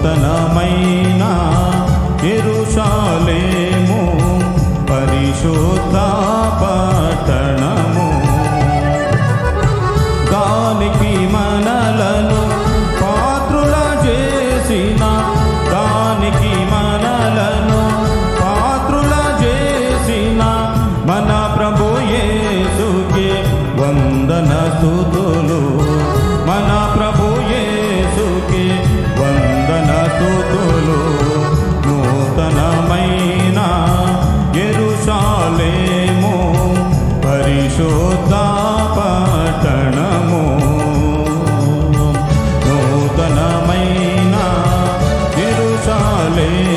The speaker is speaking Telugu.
నూతనమైన ఎరుషాలేము పరిశుద్ధ పట్టణము దానికి మనలను పాత్రుల చేసిన దానికి మనలను పాత్రుల చేసిన మన ప్రభు యేసుకే వందన స్తుతులు మన ప్రభు యేసుకే వందన స్తుతులు నూతనమైన ఎరుషాలేము పరిశుద్ధ పట్టణము నూతనమైన ఎరుషాలేము